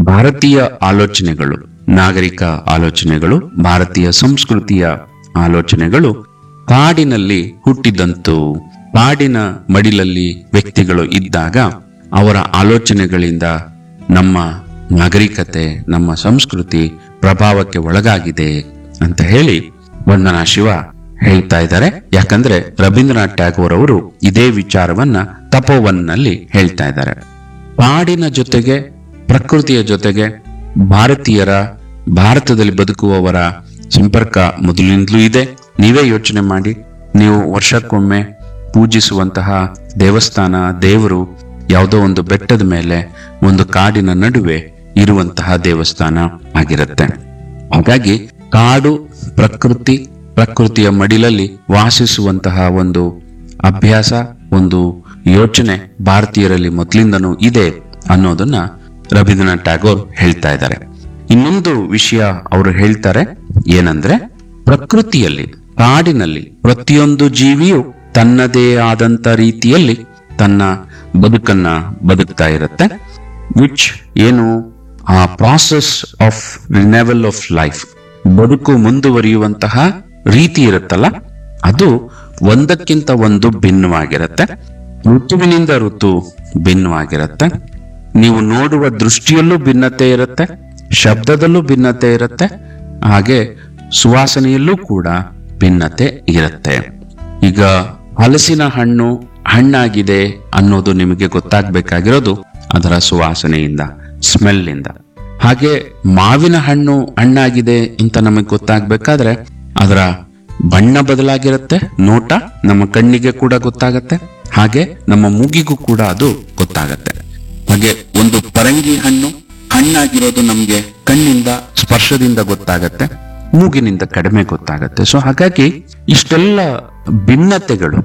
ಭಾರತೀಯ ಆಲೋಚನೆಗಳು ನಾಗರಿಕ ಆಲೋಚನೆಗಳು ಭಾರತೀಯ ಸಂಸ್ಕೃತಿಯ ಆಲೋಚನೆಗಳು ಕಾಡಿನಲ್ಲಿ ಹುಟ್ಟಿದಂತು ಕಾಡಿನ ಮಡಿಲಲ್ಲಿ ವ್ಯಕ್ತಿಗಳು ಇದ್ದಾಗ ಅವರ ಆಲೋಚನೆಗಳಿಂದ ನಮ್ಮ ನಾಗರಿಕತೆ ನಮ್ಮ ಸಂಸ್ಕೃತಿ ಪ್ರಭಾವಕ್ಕೆ ಒಳಗಾಗಿದೆ ಅಂತ ಹೇಳಿ ವಂದನಾ ಶಿವ ಹೇಳ್ತಾ ಇದ್ದಾರೆ ಯಾಕಂದ್ರೆ ರವೀಂದ್ರನಾಥ್ ಟ್ಯಾಗೋರ್ ಅವರು ಇದೇ ವಿಚಾರವನ್ನ ತಪೋವನ್ನಲ್ಲಿ ಹೇಳ್ತಾ ಇದ್ದಾರೆ ಕಾಡಿನ ಜೊತೆಗೆ ಪ್ರಕೃತಿಯ ಜೊತೆಗೆ ಭಾರತೀಯರ ಭಾರತದಲ್ಲಿ ಬದುಕುವವರ ಸಂಪರ್ಕ ಮೊದಲಿನಿಂದಲೂ ಇದೆ ನೀವೇ ಯೋಚನೆ ಮಾಡಿ ನೀವು ವರ್ಷಕ್ಕೊಮ್ಮೆ ಪೂಜಿಸುವಂತಹ ದೇವಸ್ಥಾನ ದೇವರು ಯಾವುದೋ ಒಂದು ಬೆಟ್ಟದ ಮೇಲೆ ಒಂದು ಕಾಡಿನ ನಡುವೆ ಇರುವಂತಹ ದೇವಸ್ಥಾನ ಆಗಿರುತ್ತೆ ಹಾಗಾಗಿ ಕಾಡು ಪ್ರಕೃತಿ ಪ್ರಕೃತಿಯ ಮಡಿಲಲ್ಲಿ ವಾಸಿಸುವಂತಹ ಒಂದು ಅಭ್ಯಾಸ ಒಂದು ಯೋಚನೆ ಭಾರತೀಯರಲ್ಲಿ ಮೊದಲಿಂದನೂ ಇದೆ ಅನ್ನೋದನ್ನ ರವೀಂದ್ರನಾಥ್ ಟ್ಯಾಗೋರ್ ಹೇಳ್ತಾ ಇದ್ದಾರೆ ಇನ್ನೊಂದು ವಿಷಯ ಅವರು ಹೇಳ್ತಾರೆ ಏನಂದ್ರೆ ಪ್ರಕೃತಿಯಲ್ಲಿ ಕಾಡಿನಲ್ಲಿ ಪ್ರತಿಯೊಂದು ಜೀವಿಯು ತನ್ನದೇ ಆದಂತ ರೀತಿಯಲ್ಲಿ ತನ್ನ ಬದುಕನ್ನ ಬದುಕ್ತಾ ಇರುತ್ತೆ ವಿಚ್ ಏನು ಆ process of renewal of life ಬದುಕು ಮುಂದುವರಿಯುವಂತಹ ರೀತಿ ಇರುತ್ತಲ್ಲ ಅದು ಒಂದಕ್ಕಿಂತ ಒಂದು ಭಿನ್ನವಾಗಿರುತ್ತೆ ಋತುವಿನಿಂದ ಋತು ಭಿನ್ನವಾಗಿರುತ್ತೆ ನೀವು ನೋಡುವ ದೃಷ್ಟಿಯಲ್ಲೂ ಭಿನ್ನತೆ ಇರುತ್ತೆ ಶಬ್ದದಲ್ಲೂ ಭಿನ್ನತೆ ಇರುತ್ತೆ ಹಾಗೆ ಸುವಾಸನೆಯಲ್ಲೂ ಕೂಡ ಭಿನ್ನತೆ ಇರುತ್ತೆ ಈಗ ಹಲಸಿನ ಹಣ್ಣು ಹಣ್ಣಾಗಿದೆ ಅನ್ನೋದು ನಿಮಗೆ ಗೊತ್ತಾಗ್ಬೇಕಾಗಿರೋದು ಅದರ ಸುವಾಸನೆಯಿಂದ ಸ್ಮೆಲ್ ಇಂದ ಹಾಗೆ ಮಾವಿನ ಹಣ್ಣು ಹಣ್ಣಾಗಿದೆ ಅಂತ ನಮಗೆ ಗೊತ್ತಾಗ್ಬೇಕಾದ್ರೆ ಅದರ ಬಣ್ಣ ಬದಲಾಗಿರುತ್ತೆ ನೋಟ ನಮ್ಮ ಕಣ್ಣಿಗೆ ಕೂಡ ಗೊತ್ತಾಗತ್ತೆ ಹಾಗೆ ನಮ್ಮ ಮೂಗಿಗೂ ಕೂಡ ಅದು ಗೊತ್ತಾಗತ್ತೆ ಹಾಗೆ ಒಂದು ಪರಂಗಿ ಹಣ್ಣು ಹಣ್ಣಾಗಿರೋದು ನಮ್ಗೆ ಕಣ್ಣಿಂದ ಸ್ಪರ್ಶದಿಂದ ಗೊತ್ತಾಗತ್ತೆ ಮೂಗಿನಿಂದ ಕಡಿಮೆ ಗೊತ್ತಾಗತ್ತೆ ಸೊ ಹಾಗಾಗಿ ಇಷ್ಟೆಲ್ಲ ಭಿನ್ನತೆಗಳು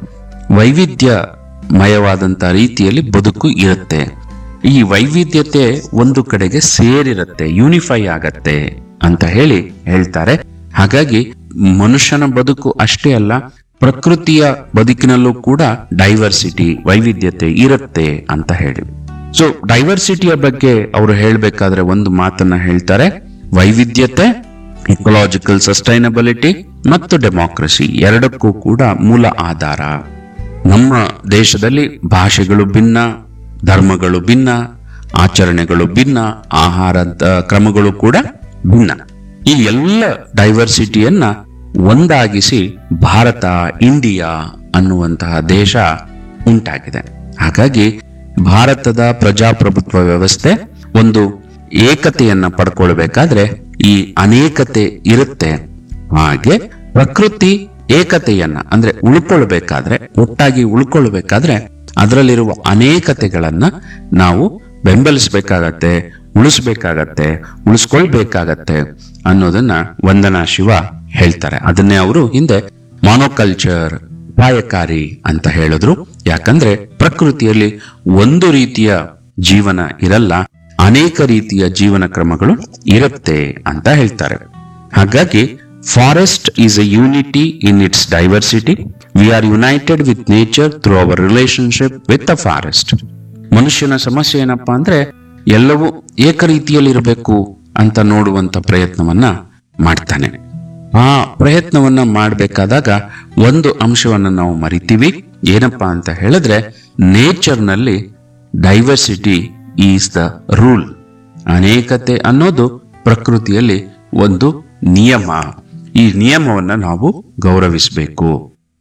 ವೈವಿಧ್ಯಮಯವಾದಂತ ರೀತಿಯಲ್ಲಿ ಬದುಕು ಇರುತ್ತೆ ಈ ವೈವಿಧ್ಯತೆ ಒಂದು ಕಡೆಗೆ ಸೇರಿರುತ್ತೆ ಯೂನಿಫೈ ಆಗತ್ತೆ ಅಂತ ಹೇಳಿ ಹೇಳ್ತಾರೆ ಹಾಗಾಗಿ ಮನುಷ್ಯನ ಬದುಕು ಅಷ್ಟೇ ಅಲ್ಲ ಪ್ರಕೃತಿಯ ಬದುಕಿನಲ್ಲೂ ಕೂಡ ಡೈವರ್ಸಿಟಿ ವೈವಿಧ್ಯತೆ ಇರುತ್ತೆ ಅಂತ ಹೇಳಿ ಸೊ ಡೈವರ್ಸಿಟಿಯ ಬಗ್ಗೆ ಅವರು ಹೇಳ್ಬೇಕಾದ್ರೆ ಒಂದು ಮಾತನ್ನ ಹೇಳ್ತಾರೆ ವೈವಿಧ್ಯತೆ ಇಕೊಲಾಜಿಕಲ್ ಸಸ್ಟೈನಬಿಲಿಟಿ ಮತ್ತು ಡೆಮಾಕ್ರಸಿ ಎರಡಕ್ಕೂ ಕೂಡ ಮೂಲ ಆಧಾರ ನಮ್ಮ ದೇಶದಲ್ಲಿ ಭಾಷೆಗಳು ಭಿನ್ನ ಧರ್ಮಗಳು ಭಿನ್ನ ಆಚರಣೆಗಳು ಭಿನ್ನ ಆಹಾರ ಕ್ರಮಗಳು ಕೂಡ ಭಿನ್ನ ಈ ಎಲ್ಲ ಡೈವರ್ಸಿಟಿಯನ್ನ ಒಂದಾಗಿಸಿ ಭಾರತ ಇಂಡಿಯಾ ಅನ್ನುವಂತಹ ದೇಶ ಉಂಟಾಗಿದೆ ಹಾಗಾಗಿ ಭಾರತದ ಪ್ರಜಾಪ್ರಭುತ್ವ ವ್ಯವಸ್ಥೆ ಒಂದು ಏಕತೆಯನ್ನ ಪಡ್ಕೊಳ್ಬೇಕಾದ್ರೆ ಈ ಅನೇಕತೆ ಇರುತ್ತೆ ಹಾಗೆ ಪ್ರಕೃತಿ ಏಕತೆಯನ್ನ ಅಂದ್ರೆ ಉಳ್ಕೊಳ್ಬೇಕಾದ್ರೆ ಒಟ್ಟಾಗಿ ಉಳ್ಕೊಳ್ಬೇಕಾದ್ರೆ ಅದರಲ್ಲಿರುವ ಅನೇಕತೆಗಳನ್ನ ನಾವು ಬೆಂಬಲಿಸಬೇಕಾಗತ್ತೆ ಉಳಿಸ್ಬೇಕಾಗತ್ತೆ ಉಳಿಸ್ಕೊಳ್ಬೇಕಾಗತ್ತೆ ಅನ್ನೋದನ್ನ ವಂದನಾ ಶಿವ ಹೇಳ್ತಾರೆ ಅದನ್ನೇ ಅವರು ಹಿಂದೆ ಮಾನೋಕಲ್ಚರ್ ಅಪಾಯಕಾರಿ ಅಂತ ಹೇಳಿದ್ರು ಯಾಕಂದ್ರೆ ಪ್ರಕೃತಿಯಲ್ಲಿ ಒಂದು ರೀತಿಯ ಜೀವನ ಇರಲ್ಲ ಅನೇಕ ರೀತಿಯ ಜೀವನ ಕ್ರಮಗಳು ಇರುತ್ತೆ ಅಂತ ಹೇಳ್ತಾರೆ ಹಾಗಾಗಿ forest is a unity in its diversity we are united with nature through our relationship with the forest ಮನುಷ್ಯನ ಸಮಸ್ಯೆ ಏನಪ್ಪಾ ಅಂದ್ರೆ ಎಲ್ಲವೂ ಏಕರೀತಿಯಲ್ಲಿರಬೇಕು ಅಂತ ನೋಡುವಂತ ಪ್ರಯತ್ನವನ್ನ ಮಾಡ್ತಾನೆ ಆ ಪ್ರಯತ್ನವನ್ನ ಮಾಡಬೇಕಾದಾಗ ಒಂದು ಅಂಶವನ್ನ ನಾವು ಮರಿತೀವಿ ಏನಪ್ಪಾ ಅಂತ ಹೇಳಿದ್ರೆ ನೇಚರ್ನಲ್ಲಿ ಡೈವರ್ಸಿಟಿ ಈಸ್ ದ ರೂಲ್ ಅನೇಕತೆ ಅನ್ನೋದು ಪ್ರಕೃತಿಯಲ್ಲಿ ಒಂದು ನಿಯಮ ಈ ನಿಯಮವನ್ನ ನಾವು ಗೌರವಿಸಬೇಕು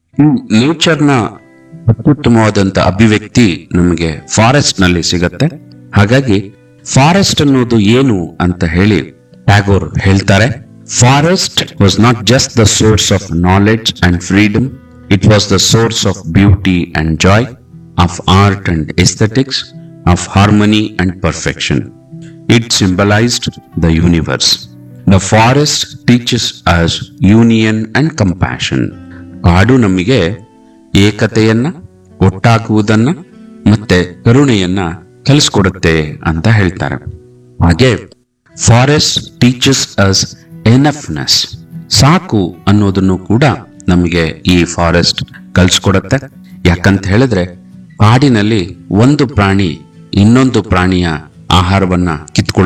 ನೇಚರ್ನ ಅತ್ಯುತ್ತಮವಾದಂತ ಅಭಿವ್ಯಕ್ತಿ ನಮಗೆ ಫಾರೆಸ್ಟ್ ನಲ್ಲಿ ಸಿಗತ್ತೆ ಹಾಗಾಗಿ ಫಾರೆಸ್ಟ್ ಅನ್ನೋದು ಏನು ಅಂತ ಹೇಳಿ ಟ್ಯಾಗೋರ್ ಹೇಳ್ತಾರೆ forest was not just the source of knowledge and freedom it was the source of beauty and joy of art and aesthetics of harmony and perfection it symbolised the universe the forest teaches us union and compassion ಕಾಡು ನಮಗೆ ಏಕತೆಯನ್ನ ಒಟ್ಟಾಗುವುದನ್ನ ಮತ್ತೆ ಕರುಣೆಯನ್ನ ಕಲಿಸ್ಕೊಡುತ್ತೆ ಅಂತ ಹೇಳ್ತಾರೆ ಹಾಗೆ forest teaches us ಎನಫ್ನೆಸ್ ಸಾಕು ಅನ್ನೋದನ್ನು ಕೂಡ ನಮಗೆ ಈ ಫಾರೆಸ್ಟ್ ಕಲಿಸ್ಕೊಡುತ್ತೆ ಯಾಕಂತ ಹೇಳಿದ್ರೆ ಕಾಡಿನಲ್ಲಿ ಒಂದು ಪ್ರಾಣಿ ಇನ್ನೊಂದು ಪ್ರಾಣಿಯ ಆಹಾರವನ್ನ ಕಿತ್ಕೊಳ್ಳುತ್ತೆ